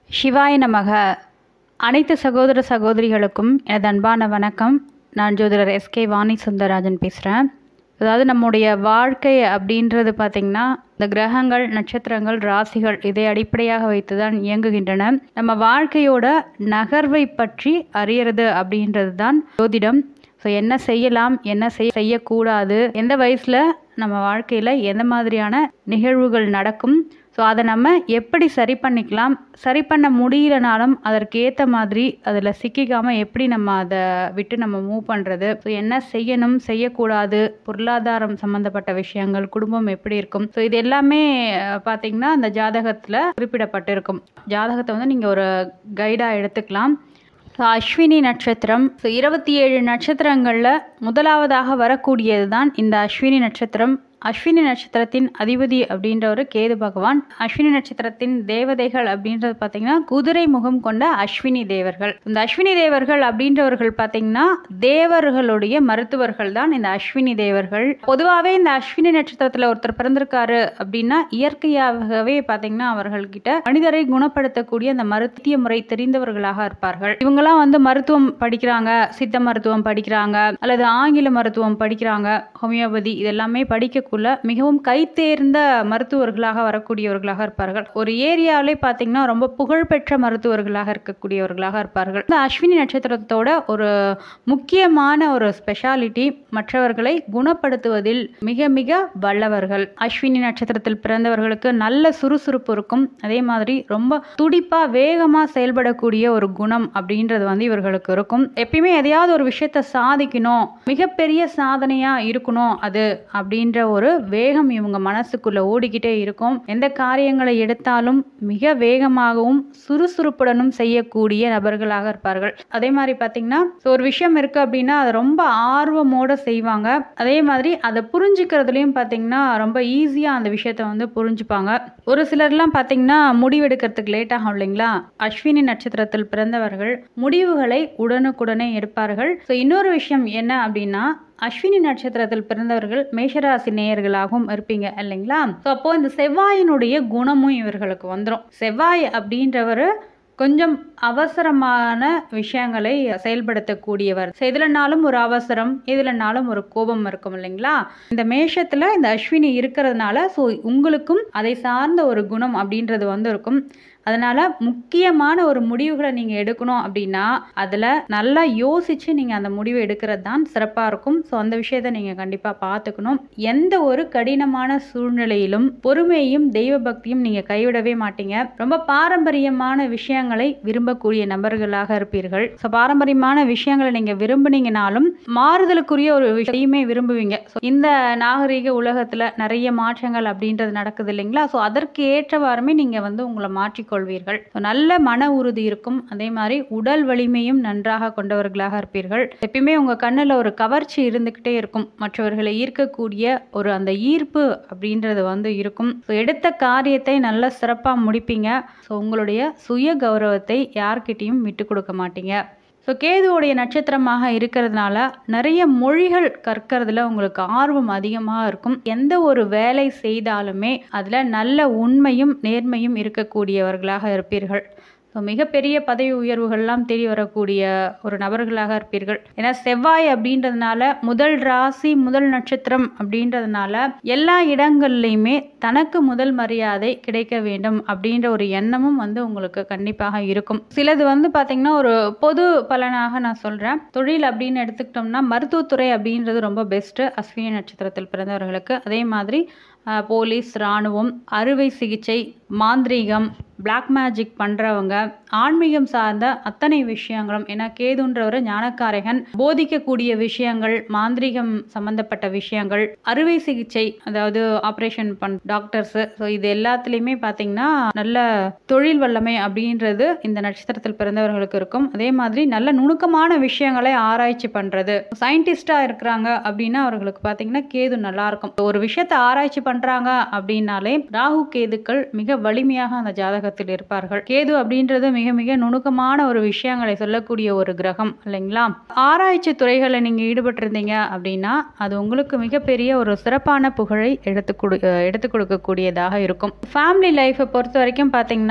சிவாய நமக அனைத்து சகோதர சகோதரிகளுக்கும் எனது அன்பான வணக்கம் நான் ஜோதிடர் எஸ்கே வாணி சுந்தரராஜன் பேசுகிறேன் அதாவது நம்முடைய வாழ்க்கை அப்படின்றது பார்த்திங்கன்னா இந்த கிரகங்கள் நட்சத்திரங்கள் ராசிகள் இதை அடிப்படையாக வைத்து தான் இயங்குகின்றன நம்ம வாழ்க்கையோட நகர்வை பற்றி அறியறது அப்படின்றது தான் ஜோதிடம் ஸோ என்ன செய்யலாம் என்ன செய்ய செய்யக்கூடாது எந்த வயசில் நம்ம வாழ்க்கையில் எந்த மாதிரியான நிகழ்வுகள் நடக்கும் ஸோ அதை நம்ம எப்படி சரி பண்ணிக்கலாம் சரி பண்ண முடியலனாலும் அதற்கு ஏற்ற மாதிரி அதில் சிக்கிக்காமல் எப்படி நம்ம அதை விட்டு நம்ம மூவ் பண்ணுறது ஸோ என்ன செய்யணும் செய்யக்கூடாது பொருளாதாரம் சம்மந்தப்பட்ட விஷயங்கள் குடும்பம் எப்படி இருக்கும் ஸோ இது எல்லாமே அஹ், பார்த்தீங்கன்னா அந்த ஜாதகத்தில் குறிப்பிடப்பட்டிருக்கும் ஜாதகத்தை வந்து நீங்கள் ஒரு கைடாக எடுத்துக்கலாம் ஸோ அஸ்வினி நட்சத்திரம் ஸோ இருபத்தி ஏழு நட்சத்திரங்களில் முதலாவதாக வரக்கூடியது தான் இந்த அஸ்வினி நட்சத்திரம் அஸ்வினி நட்சத்திரத்தின் அதிபதி அப்படின்றவர் கேது பகவான் அஸ்வினி நட்சத்திரத்தின் தேவதைகள் அப்படின்றது பார்த்தீங்கன்னா குதிரை முகம் கொண்ட அஸ்வினி தேவர்கள் இந்த அஸ்வினி தேவர்கள் அப்படின்றவர்கள் பார்த்தீங்கன்னா தேவர்களுடைய மருத்துவர்கள் தான் இந்த அஸ்வினி தேவர்கள் பொதுவாகவே இந்த அஸ்வினி நட்சத்திரத்தில் ஒருத்தர் பிறந்திருக்காரு அப்படின்னா இயற்கையாகவே பார்த்தீங்கன்னா அவர்கள்கிட்ட மனிதரை குணப்படுத்தக்கூடிய அந்த மருத்துவ முறை தெரிந்தவர்களாக இருப்பார்கள் இவங்கெல்லாம் வந்து மருத்துவம் படிக்கிறாங்க சித்த மருத்துவம் படிக்கிறாங்க அல்லது ஆங்கில மருத்துவம் படிக்கிறாங்க ஹோமியோபதி இதெல்லாமே படிக்கக்குள்ள மிகவும் கைத்தேர்ந்த மருத்துவர்களாக வரக்கூடியவர்களாக இருப்பார்கள் ஒரு ஏரியாவிலே பார்த்தீங்கன்னா ரொம்ப புகழ்பெற்ற மருத்துவர்களாக இருக்கக்கூடியவர்களாக இருப்பார்கள் இந்த அஸ்வினி நட்சத்திரத்தோட ஒரு முக்கியமான ஒரு ஸ்பெஷாலிட்டி மற்றவர்களை குணப்படுத்துவதில் மிக மிக வல்லவர்கள் அஸ்வினி நட்சத்திரத்தில் பிறந்தவர்களுக்கு நல்ல சுறுசுறுப்பு இருக்கும் அதே மாதிரி ரொம்ப துடிப்பா வேகமா செயல்படக்கூடிய ஒரு குணம் அப்படின்றது வந்து இவர்களுக்கு இருக்கும் எப்பயுமே எதையாவது ஒரு விஷயத்த சாதிக்கணும் மிகப்பெரிய சாதனையா இருக்கணும் அது அப்படின்ற ஒரு வேகம் இவங்க மனசுக்குள்ள ஓடிக்கிட்டே இருக்கும் எந்த காரியங்களை எடுத்தாலும் மிக வேகமாகவும் சுறுசுறுப்புடனும் செய்யக்கூடிய நபர்களாக இருப்பார்கள் அதே மாதிரி பார்த்தீங்கன்னா so ஒரு விஷயம் இருக்கு அப்படின்னா அதை ரொம்ப ஆர்வமோட செய்வாங்க அதே மாதிரி அதை புரிஞ்சுக்கிறதுலையும் பார்த்தீங்கன்னா ரொம்ப ஈஸியாக அந்த விஷயத்த வந்து புரிஞ்சுப்பாங்க ஒரு சிலர்லாம் பார்த்தீங்கன்னா முடிவெடுக்கிறதுக்கு லேட் ஆகும் இல்லைங்களா அஸ்வினி நட்சத்திரத்தில் பிறந்தவர்கள் முடிவுகளை உடனுக்குடனே எடுப்பார்கள் ஸோ இன்னொரு விஷயம் என்ன அப்படின்னா அஸ்வினி நட்சத்திரத்தில் பிறந்தவர்கள் மேஷராசி நேயர்களாகவும் இருப்பீங்க இல்லைங்களா ஸோ அப்போ இந்த செவ்வாயினுடைய குணமும் இவர்களுக்கு வந்துடும் செவ்வாய் அப்படின்றவர் கொஞ்சம் அவசரமான விஷயங்களை செயல்படுத்தக்கூடியவர் ஸோ எதுலனாலும் ஒரு அவசரம் எதுலனாலும் ஒரு கோபம் இருக்கும் இல்லைங்களா இந்த மேஷத்தில் இந்த அஸ்வினி இருக்கிறதுனால ஸோ உங்களுக்கும் அதை சார்ந்த ஒரு குணம் அப்படின்றது வந்து இருக்கும் அதனால முக்கியமான ஒரு முடிவுகளை நீங்கள் எடுக்கணும் அப்படின்னா அதில் நல்லா யோசிச்சு நீங்கள் அந்த முடிவு எடுக்கிறது தான் சிறப்பாக இருக்கும் ஸோ அந்த விஷயத்தை நீங்கள் கண்டிப்பாக பார்த்துக்கணும் எந்த ஒரு கடினமான சூழ்நிலையிலும் பொறுமையும் தெய்வ பக்தியும் நீங்கள் கைவிடவே மாட்டீங்க ரொம்ப பாரம்பரியமான விஷயங்களை விரும்பக்கூடிய நபர்களாக இருப்பீர்கள் ஸோ பாரம்பரியமான விஷயங்களை நீங்கள் விரும்புனீங்கனாலும் மாறுதலுக்குரிய ஒரு விஷயத்தையுமே விரும்புவீங்க ஸோ இந்த நாகரீக உலகத்தில் நிறைய மாற்றங்கள் அப்படின்றது நடக்குது இல்லைங்களா ஸோ அதற்கு ஏற்றவாறுமே நீங்கள் வந்து உங்களை மாற்றிக்கொள்வீர்கள் ஸோ நல்ல மன உறுதி இருக்கும் அதே மாதிரி உடல் வலிமையும் நன்றாக கொண்டவர்களாக இருப்பீர்கள் எப்பயுமே உங்கள் கண்ணில் ஒரு கவர்ச்சி இருந்துக்கிட்டே இருக்கும் மற்றவர்களை ஈர்க்கக்கூடிய ஒரு அந்த ஈர்ப்பு அப்படின்றது வந்து இருக்கும் ஸோ எடுத்த காரியத்தை நல்ல சிறப்பாக முடிப்பீங்க ஸோ உங்களுடைய சுய கௌரவத்தை யார்கிட்டயும் விட்டு கொடுக்க மாட்டீங்க ஸோ கேதுவோடைய நட்சத்திரமாக இருக்கிறதுனால நிறைய மொழிகள் கற்கிறதுல உங்களுக்கு ஆர்வம் அதிகமாக இருக்கும் எந்த ஒரு வேலை செய்தாலுமே அதில் நல்ல உண்மையும் நேர்மையும் இருக்கக்கூடியவர்களாக இருப்பீர்கள் ஸோ மிகப்பெரிய பதவி உயர்வுகள்லாம் தேடி வரக்கூடிய ஒரு நபர்களாக இருப்பீர்கள் ஏன்னா செவ்வாய் அப்படின்றதுனால முதல் ராசி முதல் நட்சத்திரம் அப்படின்றதுனால எல்லா இடங்கள்லையுமே தனக்கு முதல் மரியாதை கிடைக்க வேண்டும் அப்படின்ற ஒரு எண்ணமும் வந்து உங்களுக்கு கண்டிப்பாக இருக்கும் சிலது வந்து பார்த்தீங்கன்னா ஒரு பொது பலனாக நான் சொல்கிறேன் தொழில் அப்படின்னு எடுத்துக்கிட்டோம்னா மருத்துவத்துறை அப்படின்றது ரொம்ப பெஸ்ட்டு அஸ்வினி நட்சத்திரத்தில் பிறந்தவர்களுக்கு அதே மாதிரி அஹ், போலீஸ் இராணுவம் அறுவை சிகிச்சை மாந்திரீகம் பிளாக் மேஜிக் பண்ணுறவங்க ஆன்மீகம் சார்ந்த அத்தனை விஷயங்களும் ஏன்னா கேதுன்றவர் ஞானக்காரகன் போதிக்கக்கூடிய விஷயங்கள் மாந்திரீகம் சம்பந்தப்பட்ட விஷயங்கள் அறுவை சிகிச்சை அதாவது ஆப்ரேஷன் பண் டாக்டர்ஸு ஸோ இது எல்லாத்துலேயுமே பார்த்தீங்கன்னா நல்ல தொழில் வல்லமை அப்படின்றது இந்த நட்சத்திரத்தில் பிறந்தவர்களுக்கு இருக்கும் அதே மாதிரி நல்ல நுணுக்கமான விஷயங்களை ஆராய்ச்சி பண்ணுறது சயின்டிஸ்டாக இருக்கிறாங்க அப்படின்னா அவர்களுக்கு பார்த்தீங்கன்னா கேது நல்லா இருக்கும் ஒரு விஷயத்தை ஆராய்ச்சி பண்ணுறாங்க அப்படின்னாலே ராகு கேதுக்கள் மிக வலிமையாக அந்த ஜாதகத்தில் இருப்பார்கள் கேது அப்படின்றது மிக மிக நுணுக்கமான ஒரு விஷயங்களை சொல்லக்கூடிய ஒரு கிரகம் இல்லைங்களா ஆராய்ச்சி துறைகளை நீங்க ஈடுபட்டிருந்தீங்க அப்படின்னா அது உங்களுக்கு மிகப்பெரிய ஒரு சிறப்பான புகழை எடுத்து கொடு எடுத்து கொடுக்கக்கூடியதாக இருக்கும் ஃபேமிலி லைஃப்பை பொறுத்த வரைக்கும் பார்த்தீங்கன்னா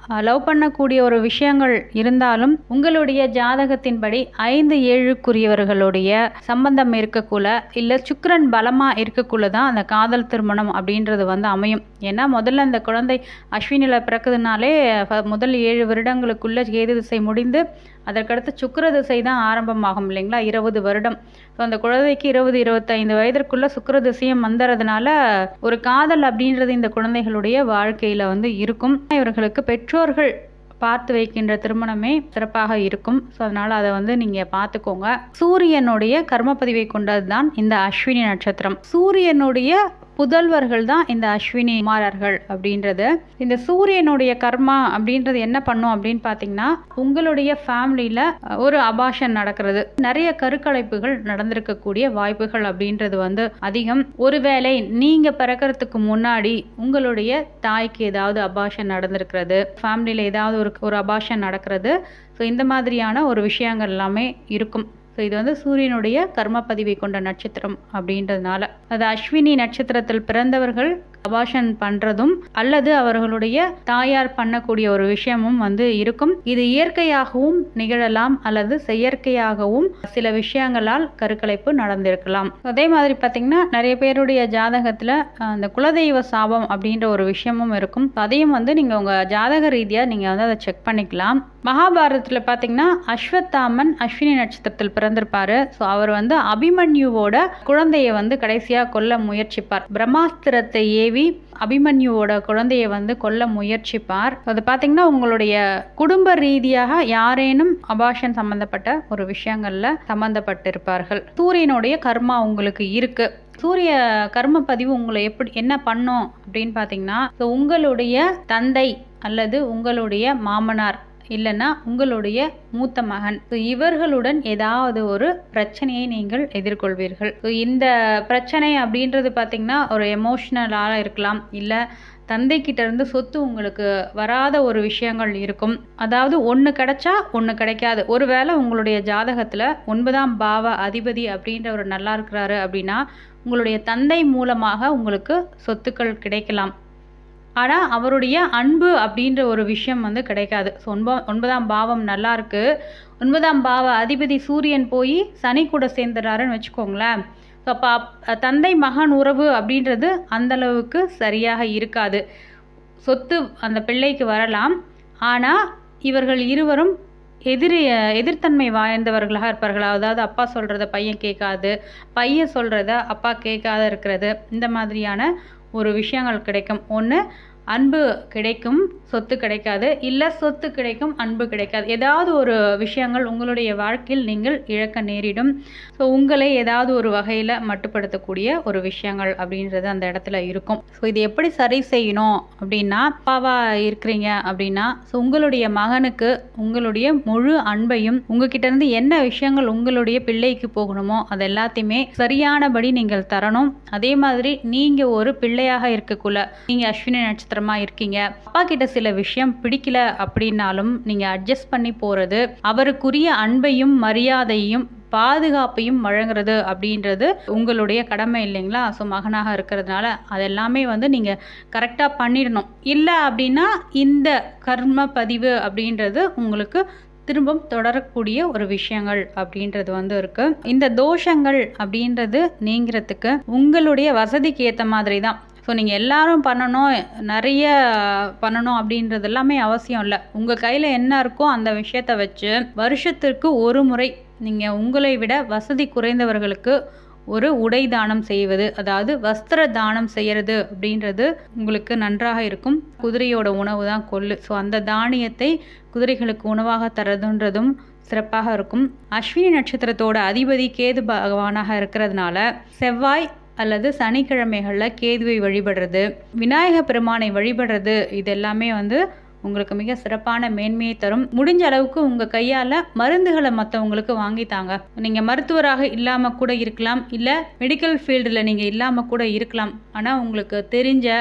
லவ் பண்ணக்கூடிய ஒரு விஷயங்கள் இருந்தாலும் உங்களுடைய ஜாதகத்தின்படி ஐந்து ஏழுக்குரியவர்களுடைய சம்பந்தம் இருக்கக்குள்ள இல்லை சுக்கிரன் பலமாக இருக்கக்குள்ள தான் அந்த காதல் திருமணம் அப்படின்றது வந்து அமையும் ஏன்னா முதல்ல அந்த குழந்தை அஸ்வினியில் பிறக்குதுனாலே ஃப- முதல் ஏழு வருடங்களுக்குள்ள கேது திசை முடிந்து அதற்கடுத்து சுக்கிர திசை தான் ஆரம்பமாகும் இல்லைங்களா இருபது வருடம் ஸோ அந்த குழந்தைக்கு இருபது இருபத்தைந்து வயதிற்குள்ள சுக்கிர திசையும் வந்துறதுனால ஒரு காதல் அப்படின்றது இந்த குழந்தைகளுடைய வாழ்க்கையில் வந்து இருக்கும் இவர்களுக்கு பெற்றோர்கள் பார்த்து வைக்கின்ற திருமணமே சிறப்பாக இருக்கும் ஸோ அதனால் அதை வந்து நீங்கள் பார்த்துக்கோங்க சூரியனுடைய கர்மப்பதிவை கொண்டது தான் இந்த அஸ்வினி நட்சத்திரம் சூரியனுடைய புதல்வர்கள் தான் இந்த அஸ்வினி குமாரர்கள் அப்படின்றது இந்த சூரியனுடைய கர்மா அப்படின்றது என்ன பண்ணும் அப்படின்னு பார்த்தீங்கன்னா உங்களுடைய ஃபேமிலியில் ஒரு அபாஷன் நடக்கிறது நிறைய கருக்கலைப்புகள் நடந்திருக்கக்கூடிய வாய்ப்புகள் அப்படின்றது வந்து அதிகம் ஒருவேளை நீங்கள் பிறக்கிறதுக்கு முன்னாடி உங்களுடைய தாய்க்கு ஏதாவது அபாஷன் நடந்திருக்கிறது ஃபேமிலியில் ஏதாவது ஒரு ஒரு அபாஷன் நடக்கிறது ஸோ இந்த மாதிரியான ஒரு விஷயங்கள் எல்லாமே இருக்கும் ஸோ இது வந்து சூரியனுடைய கர்ம பதிவை கொண்ட நட்சத்திரம் அப்படின்றதுனால அது அஸ்வினி நட்சத்திரத்தில் பிறந்தவர்கள் அபாஷன் பண்ணுறதும் அல்லது அவர்களுடைய தாயார் பண்ணக்கூடிய ஒரு விஷயமும் வந்து இருக்கும் இது இயற்கையாகவும் நிகழலாம் அல்லது செயற்கையாகவும் சில விஷயங்களால் கருக்கலைப்பு நடந்திருக்கலாம் அதே மாதிரி பார்த்தீங்கன்னா நிறைய பேருடைய ஜாதகத்தில் அந்த குலதெய்வ சாபம் அப்படின்ற ஒரு விஷயமும் இருக்கும் அதையும் வந்து நீங்கள் உங்கள் ஜாதக ரீதியாக நீங்கள் வந்து அதை செக் பண்ணிக்கலாம் மகாபாரதத்தில் பார்த்தீங்கன்னா அஸ்வத்தாமன் அஸ்வினி நட்சத்திரத்தில் பிறந்திருப்பாரு ஸோ அவர் வந்து அபிமன்யுவோட குழந்தையை வந்து கடைசியாக கொல்ல முயற்சிப்பார் பிரம்மாஸ்திரத்தை ஏவி அபிமன்யுவோட குழந்தையை வந்து கொல்ல முயற்சிப்பார் அது பார்த்தீங்கன்னா உங்களுடைய குடும்ப ரீதியாக யாரேனும் அபாஷன் சம்பந்தப்பட்ட ஒரு விஷயங்கள்ல சம்பந்தப்பட்டிருப்பார்கள் சூரியனுடைய கர்மா உங்களுக்கு இருக்கு சூரிய கர்ம பதிவு உங்களை எப்படி என்ன பண்ணும் அப்படின்னு பார்த்தீங்கன்னா ஸோ உங்களுடைய தந்தை அல்லது உங்களுடைய மாமனார் இல்லைன்னா உங்களுடைய மூத்த மகன் ஸோ இவர்களுடன் ஏதாவது ஒரு பிரச்சனையை நீங்கள் எதிர்கொள்வீர்கள் ஸோ இந்த பிரச்சனை அப்படின்றது பார்த்தீங்கன்னா ஒரு எமோஷ்னலாக இருக்கலாம் இல்லை தந்தைக்கிட்ட இருந்து சொத்து உங்களுக்கு வராத ஒரு விஷயங்கள் இருக்கும் அதாவது ஒன்று கிடைச்சா ஒன்று கிடைக்காது ஒருவேளை உங்களுடைய ஜாதகத்தில் ஒன்பதாம் பாவ அதிபதி அப்படின்ற ஒரு நல்லா இருக்கிறாரு அப்படின்னா உங்களுடைய தந்தை மூலமாக உங்களுக்கு சொத்துக்கள் கிடைக்கலாம் ஆனால் அவருடைய அன்பு அப்படின்ற ஒரு விஷயம் வந்து கிடைக்காது ஸோ ஒன்ப ஒன்பதாம் பாவம் நல்லா இருக்கு ஒன்பதாம் பாவ அதிபதி சூரியன் போய் சனி கூட சேர்ந்துறாருன்னு வச்சுக்கோங்களேன் ஸோ அப்போ தந்தை மகன் உறவு அப்படின்றது அந்த அளவுக்கு சரியாக இருக்காது சொத்து அந்த பிள்ளைக்கு வரலாம் ஆனால் இவர்கள் இருவரும் எதிரி எதிர்த்தன்மை வாய்ந்தவர்களாக இருப்பார்கள் அதாவது அப்பா சொல்கிறத பையன் கேட்காது பையன் சொல்கிறத அப்பா கேட்காத இருக்கிறது இந்த மாதிரியான ஒரு விஷயங்கள் கிடைக்கும் ஒன்று அன்பு கிடைக்கும் சொத்து கிடைக்காது இல்லை சொத்து கிடைக்கும் அன்பு கிடைக்காது ஏதாவது ஒரு விஷயங்கள் உங்களுடைய வாழ்க்கையில் நீங்கள் இழக்க நேரிடும் ஸோ உங்களை ஏதாவது ஒரு வகையில் மட்டுப்படுத்தக்கூடிய ஒரு விஷயங்கள் அப்படின்றது அந்த இடத்துல இருக்கும் ஸோ இது எப்படி சரி செய்யணும் அப்படின்னா அப்பாவா இருக்கிறீங்க அப்படின்னா ஸோ உங்களுடைய மகனுக்கு உங்களுடைய முழு அன்பையும் உங்ககிட்ட இருந்து என்ன விஷயங்கள் உங்களுடைய பிள்ளைக்கு போகணுமோ அது எல்லாத்தையுமே சரியானபடி நீங்கள் தரணும் அதே மாதிரி நீங்கள் ஒரு பிள்ளையாக இருக்கக்குள்ள நீங்கள் அஸ்வினி நட்சத்திரமா இருக்கீங்க அப்பா கிட்ட சில விஷயம் பிடிக்கல அப்படின்னாலும் நீங்கள் அட்ஜஸ்ட் பண்ணி போகிறது அவருக்குரிய அன்பையும் மரியாதையும் பாதுகாப்பையும் வழங்குறது அப்படின்றது உங்களுடைய கடமை இல்லைங்களா ஸோ மகனாக இருக்கிறதுனால அதெல்லாமே வந்து நீங்கள் கரெக்டாக பண்ணிடணும் இல்லை அப்படின்னா இந்த கர்ம பதிவு அப்படின்றது உங்களுக்கு திரும்பவும் தொடரக்கூடிய ஒரு விஷயங்கள் அப்படின்றது வந்து இருக்கு இந்த தோஷங்கள் அப்படின்றது நீங்கிறதுக்கு உங்களுடைய வசதிக்கு ஏற்ற மாதிரி தான் ஸோ நீங்கள் எல்லாரும் பண்ணணும் நிறைய பண்ணணும் அப்படின்றது எல்லாமே அவசியம் இல்லை உங்கள் கையில் என்ன இருக்கோ அந்த விஷயத்தை வச்சு வருஷத்திற்கு ஒரு முறை நீங்கள் உங்களை விட வசதி குறைந்தவர்களுக்கு ஒரு உடை தானம் செய்வது அதாவது வஸ்திர தானம் செய்கிறது அப்படின்றது உங்களுக்கு நன்றாக இருக்கும் குதிரையோட உணவு தான் கொள்ளு ஸோ அந்த தானியத்தை குதிரைகளுக்கு உணவாக தரதுன்றதும் சிறப்பாக இருக்கும் அஸ்வினி நட்சத்திரத்தோட அதிபதி கேது பகவானாக இருக்கிறதுனால செவ்வாய் அல்லது சனிக்கிழமைகளில் கேதுவை வழிபடுறது விநாயக பெருமானை வழிபடுறது இது எல்லாமே வந்து உங்களுக்கு மிக சிறப்பான மேன்மையை தரும் முடிஞ்ச அளவுக்கு உங்கள் கையால் மருந்துகளை மற்றவங்களுக்கு வாங்கித்தாங்க நீங்கள் மருத்துவராக இல்லாமல் கூட இருக்கலாம் இல்லை மெடிக்கல் ஃபீல்டில் நீங்கள் இல்லாமல் கூட இருக்கலாம் ஆனால் உங்களுக்கு தெரிஞ்ச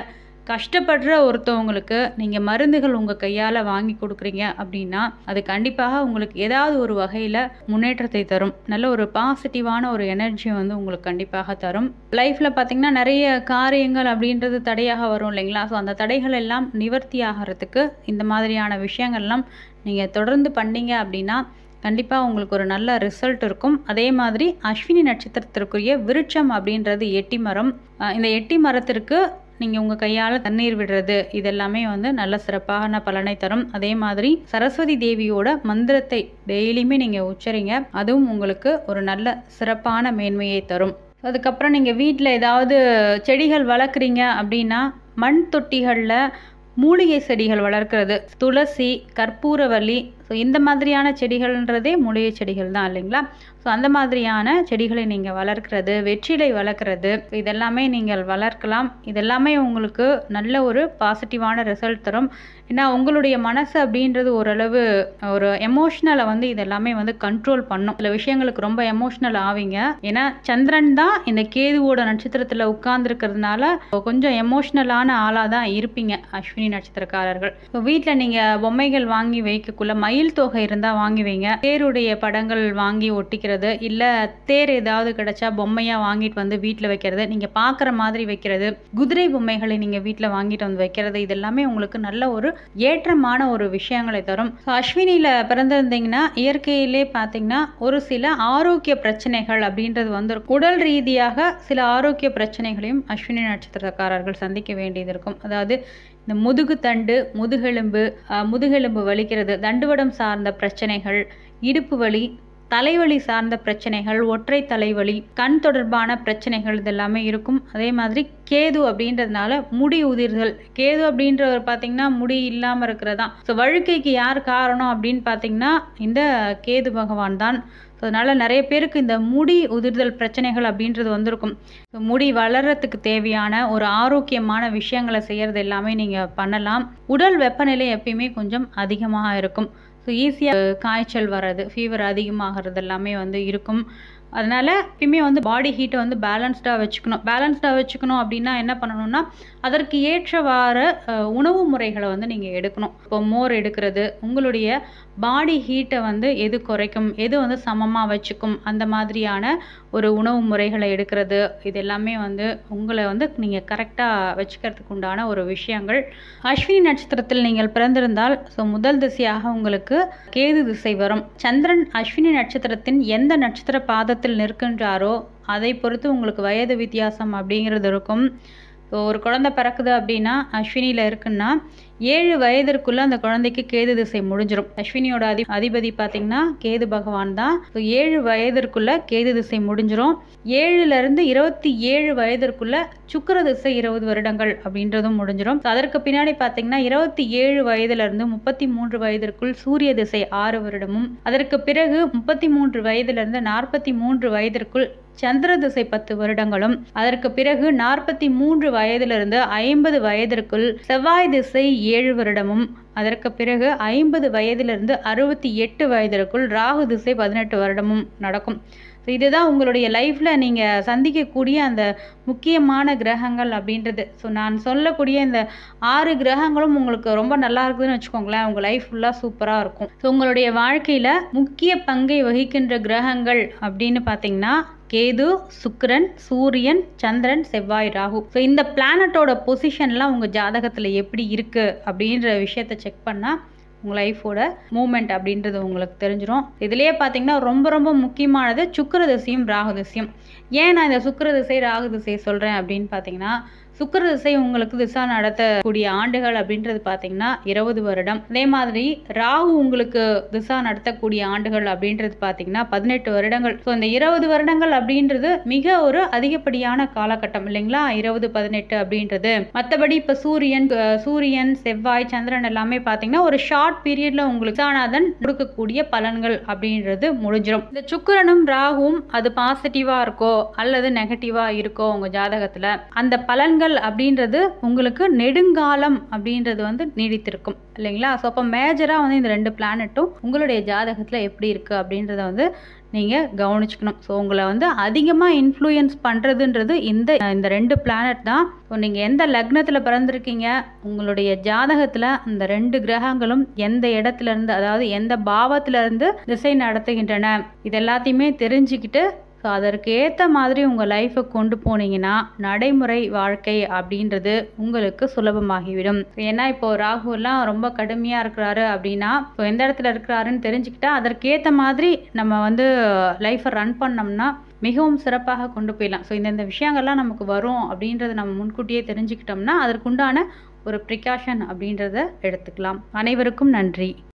கஷ்டப்படுற ஒருத்தவங்களுக்கு நீங்கள் மருந்துகள் உங்கள் கையால் வாங்கி கொடுக்குறீங்க அப்படின்னா அது கண்டிப்பாக உங்களுக்கு ஏதாவது ஒரு வகையில் முன்னேற்றத்தை தரும் நல்ல ஒரு பாசிட்டிவான ஒரு எனர்ஜியை வந்து உங்களுக்கு கண்டிப்பாக தரும் லைஃப்பில் பார்த்தீங்கன்னா நிறைய காரியங்கள் அப்படின்றது தடையாக வரும் இல்லைங்களா ஸோ அந்த தடைகள் எல்லாம் நிவர்த்தி ஆகிறதுக்கு இந்த மாதிரியான விஷயங்கள்லாம் நீங்கள் தொடர்ந்து பண்ணீங்க அப்படின்னா கண்டிப்பாக உங்களுக்கு ஒரு நல்ல ரிசல்ட் இருக்கும் அதே மாதிரி அஸ்வினி நட்சத்திரத்திற்குரிய விருட்சம் அப்படின்றது எட்டி மரம் அஹ் இந்த எட்டி மரத்திற்கு நீங்கள் உங்கள் கையால் தண்ணீர் விடுறது இதெல்லாமே வந்து நல்ல சிறப்பான பலனை தரும் அதே மாதிரி சரஸ்வதி தேவியோட மந்திரத்தை டெய்லியுமே நீங்கள் உச்சரிங்க அதுவும் உங்களுக்கு ஒரு நல்ல சிறப்பான மேன்மையை தரும் அதுக்கப்புறம் நீங்கள் வீட்டில் ஏதாவது செடிகள் வளர்க்குறீங்க அப்படின்னா மண் தொட்டிகளில் மூலிகை செடிகள் வளர்க்குறது துளசி கற்பூரவல்லி ஸோ இந்த மாதிரியான செடிகள்ன்றதே மூலிகை செடிகள் தான் இல்லைங்களா ஸோ அந்த மாதிரியான செடிகளை நீங்கள் வளர்க்குறது வெற்றிலை வளர்க்குறது இதெல்லாமே நீங்கள் வளர்க்கலாம் இதெல்லாமே உங்களுக்கு நல்ல ஒரு பாசிட்டிவான ரிசல்ட் தரும் ஏன்னா உங்களுடைய மனசு அப்படின்றது ஓரளவு ஒரு எமோஷ்னலை வந்து இதெல்லாமே வந்து கண்ட்ரோல் பண்ணும் சில விஷயங்களுக்கு ரொம்ப எமோஷ்னல் ஆவீங்க ஏன்னா சந்திரன் தான் இந்த கேதுவோட நட்சத்திரத்தில் உட்கார்ந்துருக்கிறதுனால கொஞ்சம் எமோஷ்னலான ஆளாக தான் இருப்பீங்க அஸ்வினி நட்சத்திரக்காரர்கள் இப்போ வீட்டில் நீங்கள் பொம்மைகள் வாங்கி வைக்கக்குள்ள மயில் தொகை இருந்தால் வாங்கி வைங்க தேருடைய படங்கள் வாங்கி ஒட்டிக்கிறது இல்லை தேர் ஏதாவது கிடைச்சா பொம்மையாக வாங்கிட்டு வந்து வீட்டில் வைக்கிறது நீங்கள் பார்க்குற மாதிரி வைக்கிறது குதிரை பொம்மைகளை நீங்கள் வீட்டில் வாங்கிட்டு வந்து வைக்கிறது இதெல்லாமே உங்களுக்கு நல்ல ஒரு ஏற்றமான ஒரு விஷயங்களை தரும் ஸோ அஸ்வினியில் பிறந்திருந்தீங்கன்னா இயற்கையிலே பார்த்தீங்கன்னா ஒரு சில ஆரோக்கிய பிரச்சனைகள் அப்படின்றது வந்து உடல் ரீதியாக சில ஆரோக்கிய பிரச்சனைகளையும் அஸ்வினி நட்சத்திரக்காரர்கள் சந்திக்க வேண்டியது இருக்கும் அதாவது இந்த முதுகு தண்டு முதுகெலும்பு அஹ், முதுகெலும்பு வலிக்கிறது தண்டுவடம் சார்ந்த பிரச்சனைகள் இடுப்பு வலி தலைவலி சார்ந்த பிரச்சனைகள் ஒற்றை தலைவலி கண் தொடர்பான பிரச்சனைகள் இதெல்லாமே இருக்கும் அதே மாதிரி கேது அப்படின்றதுனால முடி உதிர்தல் கேது அப்படின்றவர் பார்த்தீங்கன்னா முடி இல்லாமல் இருக்கிறதா ஸோ வழுக்கைக்கு யார் காரணம் அப்படின்னு பார்த்தீங்கன்னா இந்த கேது பகவான் தான் ஸோ அதனால் நிறைய பேருக்கு இந்த முடி உதிர்தல் பிரச்சனைகள் அப்படின்றது வந்திருக்கும் ஸோ முடி வளர்கிறதுக்கு தேவையான ஒரு ஆரோக்கியமான விஷயங்களை செய்கிறது எல்லாமே நீங்கள் பண்ணலாம் உடல் வெப்பநிலை எப்பயுமே கொஞ்சம் அதிகமாக இருக்கும் ஸோ ஈஸியாக காய்ச்சல் வர்றது ஃபீவர் அதிகமாகிறது எல்லாமே வந்து இருக்கும் அதனால் எப்பயுமே வந்து பாடி ஹீட்டை வந்து பேலன்ஸ்டாக வச்சுக்கணும் பேலன்ஸ்டாக வச்சுக்கணும் அப்படின்னா என்ன பண்ணணும்னா அதற்கு ஏற்றவாறு அஹ், உணவு முறைகளை வந்து நீங்கள் எடுக்கணும் இப்போ மோர் எடுக்கிறது உங்களுடைய பாடி ஹீட்டை வந்து எது குறைக்கும் எது வந்து சமமாக வச்சுக்கும் அந்த மாதிரியான ஒரு உணவு முறைகளை எடுக்கிறது இது எல்லாமே வந்து உங்களை வந்து நீங்கள் கரெக்டாக வச்சுக்கிறதுக்கு உண்டான ஒரு விஷயங்கள் அஸ்வினி நட்சத்திரத்தில் நீங்கள் பிறந்திருந்தால் ஸோ முதல் திசையாக உங்களுக்கு கேது திசை வரும் சந்திரன் அஸ்வினி நட்சத்திரத்தின் எந்த நட்சத்திர பாதத்தில் நிற்கின்றாரோ அதை பொறுத்து உங்களுக்கு வயது வித்தியாசம் அப்படிங்கிறது இருக்கும் ஸோ ஒரு குழந்தை பிறக்குது அப்படின்னா அஸ்வினியில் இருக்குன்னா ஏழு வயதிற்குள்ள அந்த குழந்தைக்கு கேது திசை முடிஞ்சிடும் அஸ்வினியோட அதி அதிபதி பார்த்தீங்கன்னா கேது பகவான் தான் ஸோ ஏழு வயதிற்குள்ள கேது திசை முடிஞ்சிடும் ஏழுலேருந்து இருபத்தி ஏழு வயதிற்குள்ள சுக்கிர திசை இருபது வருடங்கள் அப்படின்றதும் முடிஞ்சிடும் So, அதற்கு பின்னாடி பார்த்தீங்கன்னா இருபத்தி ஏழு வயதிலிருந்து முப்பத்தி மூன்று வயதிற்குள் சூரிய திசை ஆறு வருடமும் அதற்கு பிறகு முப்பத்தி மூன்று வயதிலிருந்து நாற்பத்தி மூன்று வயதிற்குள் சந்திர திசை பத்து வருடங்களும் அதற்கு பிறகு நாற்பத்தி மூன்று வயதிலிருந்து ஐம்பது வயதிற்குள் செவ்வாய் திசை ஏழு வருடமும் அதற்கு பிறகு ஐம்பது வயதிலிருந்து அறுபத்தி எட்டு வயதிற்குள் ராகு திசை பதினெட்டு வருடமும் நடக்கும் ஸோ இதுதான் உங்களுடைய லைஃப்பில் நீங்கள் சந்திக்கக்கூடிய அந்த முக்கியமான கிரகங்கள் அப்படின்றது ஸோ நான் சொல்லக்கூடிய இந்த ஆறு கிரகங்களும் உங்களுக்கு ரொம்ப நல்லா இருக்குதுன்னு வச்சுக்கோங்களேன் உங்கள் லைஃப் ஃபுல்லாக சூப்பராக இருக்கும் ஸோ உங்களுடைய வாழ்க்கையில் முக்கிய பங்கை வகிக்கின்ற கிரகங்கள் அப்படின்னு பார்த்தீங்கன்னா கேது சுக்கிரன் சூரியன் சந்திரன் செவ்வாய் ராகு ஸோ இந்த பிளானட்டோட பொசிஷன்லாம் உங்கள் ஜாதகத்தில் எப்படி இருக்குது அப்படின்ற விஷயத்தை செக் பண்ணால் உங்கள் லைஃபோட மூமெண்ட் அப்படின்றது உங்களுக்கு தெரிஞ்சிடும் இதுலேயே பார்த்தீங்கன்னா ரொம்ப ரொம்ப முக்கியமானது சுக்கிர திசையும் ராகு திசையும் ஏன் நான் இந்த சுக்கிர திசை ராகு திசை சொல்கிறேன் அப்படின்னு பார்த்தீங்கன்னா சுக்கிர திசை உங்களுக்கு திசா நடத்தக்கூடிய ஆண்டுகள் அப்படின்றது பார்த்தீங்கன்னா இருபது வருடம் அதே மாதிரி ராகு உங்களுக்கு திசா நடத்தக்கூடிய ஆண்டுகள் அப்படின்றது பார்த்தீங்கன்னா பதினெட்டு வருடங்கள் ஸோ இந்த இருபது வருடங்கள் அப்படின்றது மிக ஒரு அதிகப்படியான காலகட்டம் இல்லைங்களா இருபது பதினெட்டு அப்படின்றது மற்றபடி இப்போ சூரியன் அஹ், சூரியன் செவ்வாய் சந்திரன் எல்லாமே பார்த்தீங்கன்னா ஒரு ஷார்ட் பீரியட்ல உங்களுக்கு திசாநாதன் கொடுக்கக்கூடிய பலன்கள் அப்படின்றது முடிஞ்சிடும் இந்த சுக்கிரனும் ராகுவும் அது பாசிட்டிவா இருக்கோ அல்லது நெகட்டிவா இருக்கோ உங்க ஜாதகத்துல அந்த பலன்கள் பலன்கள் அப்படின்றது உங்களுக்கு நெடுங்காலம் அப்படின்றது வந்து நீடித்திருக்கும் இல்லைங்களா ஸோ அப்போ மேஜராக வந்து இந்த ரெண்டு பிளானட்டும் உங்களுடைய ஜாதகத்தில் எப்படி இருக்குது அப்படின்றத வந்து நீங்கள் கவனிச்சுக்கணும் ஸோ உங்களை வந்து அதிகமாக இன்ஃப்ளூயன்ஸ் பண்ணுறதுன்றது இந்த இந்த ரெண்டு பிளானட் தான் ஸோ நீங்கள் எந்த லக்னத்தில் பிறந்திருக்கீங்க உங்களுடைய ஜாதகத்தில் அந்த ரெண்டு கிரகங்களும் எந்த இடத்துல இருந்து அதாவது எந்த பாவத்துல இருந்து திசை நடத்துகின்றன இது எல்லாத்தையுமே தெரிஞ்சுக்கிட்டு ஸோ அதற்கு ஏற்ற மாதிரி உங்கள் லைஃப்பை கொண்டு போனீங்கன்னா நடைமுறை வாழ்க்கை அப்படின்றது உங்களுக்கு சுலபமாகிவிடும் ஏன்னா இப்போ ராகுலாம் ரொம்ப கடுமையாக இருக்கிறாரு அப்படின்னா ஸோ எந்த இடத்துல இருக்கிறாருன்னு தெரிஞ்சுக்கிட்டா அதற்கேற்ற மாதிரி நம்ம வந்து லைஃப்பை ரன் பண்ணோம்னா மிகவும் சிறப்பாக கொண்டு போயிடலாம் ஸோ இந்தந்த விஷயங்கள்லாம் நமக்கு வரும் அப்படின்றத நம்ம முன்கூட்டியே தெரிஞ்சுக்கிட்டோம்னா அதற்குண்டான ஒரு ப்ரிகாஷன் அப்படின்றத எடுத்துக்கலாம் அனைவருக்கும் நன்றி